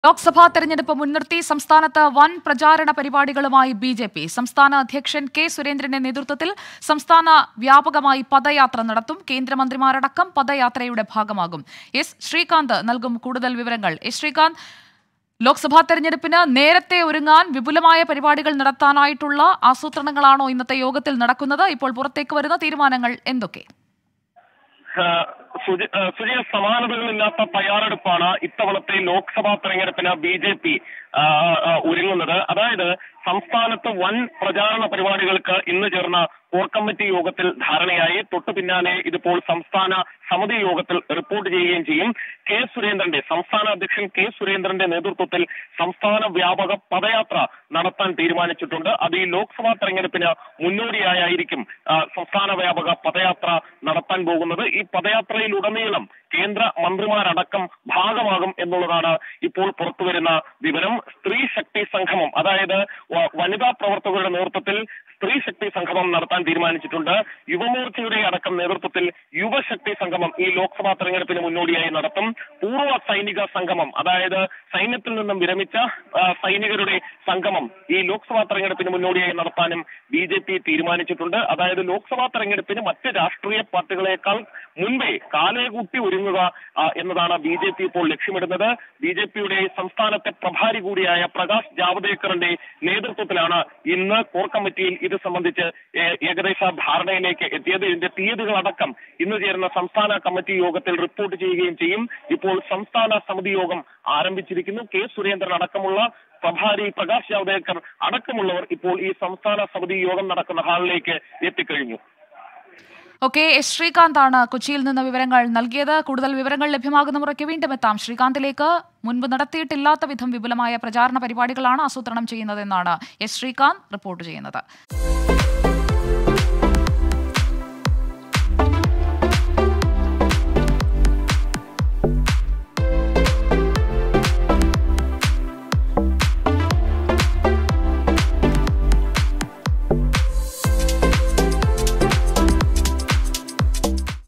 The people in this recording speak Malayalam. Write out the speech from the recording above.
ലോക്സഭാ തെരഞ്ഞെടുപ്പ് മുൻനിർത്തി സംസ്ഥാനത്ത് വൻ പ്രചാരണ പരിപാടികളുമായി ബി ജെ പി സംസ്ഥാന അധ്യക്ഷൻ കെ സുരേന്ദ്രന്റെ നേതൃത്വത്തിൽ സംസ്ഥാന വ്യാപകമായി പദയാത്ര നടത്തും കേന്ദ്രമന്ത്രിമാരടക്കം പദയാത്രയുടെ ഭാഗമാകും എസ് ശ്രീകാന്ത് നൽകും കൂടുതൽ വിവരങ്ങൾ എസ് ശ്രീകാന്ത് ലോക്സഭാ തെരഞ്ഞെടുപ്പിന് നേരത്തെ ഒരുങ്ങാൻ വിപുലമായ പരിപാടികൾ നടത്താനായിട്ടുള്ള ആസൂത്രണങ്ങളാണോ ഇന്നത്തെ യോഗത്തിൽ നടക്കുന്നത് ഇപ്പോൾ പുറത്തേക്ക് വരുന്ന തീരുമാനങ്ങൾ എന്തൊക്കെ സുജി സുജയ സമാനതകളില്ലാത്ത തയ്യാറെടുപ്പാണ് ഇത്തവണത്തെ ലോക്സഭാ തെരഞ്ഞെടുപ്പിന് ബി ജെ പി ഒരുങ്ങുന്നത് അതായത് സംസ്ഥാനത്ത് വൻ പ്രചാരണ പരിപാടികൾക്ക് ഇന്ന് ചേർന്ന കോർ കമ്മിറ്റി യോഗത്തിൽ ധാരണയായി തൊട്ടു പിന്നാലെ ഇതിപ്പോൾ സംസ്ഥാന സമിതി യോഗത്തിൽ റിപ്പോർട്ട് ചെയ്യുകയും ചെയ്യും കെ സുരേന്ദ്രന്റെ സംസ്ഥാന അധ്യക്ഷൻ കെ സുരേന്ദ്രന്റെ നേതൃത്വത്തിൽ സംസ്ഥാന വ്യാപക പദയാത്ര നടത്താൻ തീരുമാനിച്ചിട്ടുണ്ട് അത് ഈ ലോക്സഭാ തെരഞ്ഞെടുപ്പിന് മുന്നോടിയായിരിക്കും സംസ്ഥാന വ്യാപക പദയാത്ര നടത്താൻ പോകുന്നത് ഈ പദയാത്രയിലുടനീളം കേന്ദ്ര മന്ത്രിമാരടക്കം ഭാഗമാകും എന്നുള്ളതാണ് ഇപ്പോൾ പുറത്തുവരുന്ന വിവരം സ്ത്രീ ശക്തി സംഗമം അതായത് വനിതാ പ്രവർത്തകരുടെ നേതൃത്വത്തിൽ സ്ത്രീ ശക്തി സംഗമം നടത്താൻ തീരുമാനിച്ചിട്ടുണ്ട് യുവമോർച്ചയുടെ അടക്കം നേതൃത്വത്തിൽ യുവശക്തി സംഗമം ഈ ലോക്സഭാ തെരഞ്ഞെടുപ്പിന് മുന്നോടിയായി നടത്തും പൂർവ്വ സൈനിക സംഗമം അതായത് സൈന്യത്തിൽ നിന്നും വിരമിച്ച സൈനികരുടെ സംഗമം ഈ ലോക്സഭാ തെരഞ്ഞെടുപ്പിന് മുന്നോടിയായി നടത്താനും ബി ജെ പി തീരുമാനിച്ചിട്ടുണ്ട് അതായത് ലോക്സഭാ തെരഞ്ഞെടുപ്പിന് മറ്റ് രാഷ്ട്രീയ പാർട്ടികളെക്കാൾ മുൻപേ കാലേകൂട്ടി ഒരുങ്ങുക എന്നതാണ് ബി ജെ പി ഇപ്പോൾ ലക്ഷ്യമിടുന്നത് ബി ജെ പിയുടെ സംസ്ഥാനത്തെ പ്രഭാരി കൂടിയായ പ്രകാശ് ജാവദേക്കറിന്റെ നേതൃത്വത്തിലാണ് ഇന്ന് കോർ കമ്മിറ്റിയിൽ ഇത് സംബന്ധിച്ച് ഏകദേശ ധാരണയിലേക്ക് എത്തിയത് ഇതിന്റെ തീയതികളടക്കം ഇന്ന് ചേരുന്ന സംസ്ഥാന കമ്മിറ്റി യോഗത്തിൽ റിപ്പോർട്ട് ചെയ്യുകയും ചെയ്യും ഇപ്പോൾ സംസ്ഥാന സമിതി യോഗം ആരംഭിച്ചിരിക്കുന്നു കെ സുരേന്ദ്രൻ അടക്കമുള്ള പ്രഭാരി പ്രകാശ് ജാവദേക്കർ അടക്കമുള്ളവർ ഇപ്പോൾ ഈ സംസ്ഥാന സമിതി യോഗം നടക്കുന്ന ഹാളിലേക്ക് എത്തിക്കഴിഞ്ഞു ഓക്കെ എസ് ശ്രീകാന്താണ് കൊച്ചിയിൽ നിന്ന് വിവരങ്ങൾ നൽകിയത് കൂടുതൽ വിവരങ്ങൾ ലഭ്യമാകുന്ന മുറയ്ക്ക് വീണ്ടും എത്താം ശ്രീകാന്തിലേക്ക് മുൻപ് നടത്തിയിട്ടില്ലാത്ത വിധം വിപുലമായ പ്രചാരണ പരിപാടികളാണ് ആസൂത്രണം ചെയ്യുന്നതെന്നാണ് എസ് ശ്രീകാന്ത് റിപ്പോർട്ട് ചെയ്യുന്നത്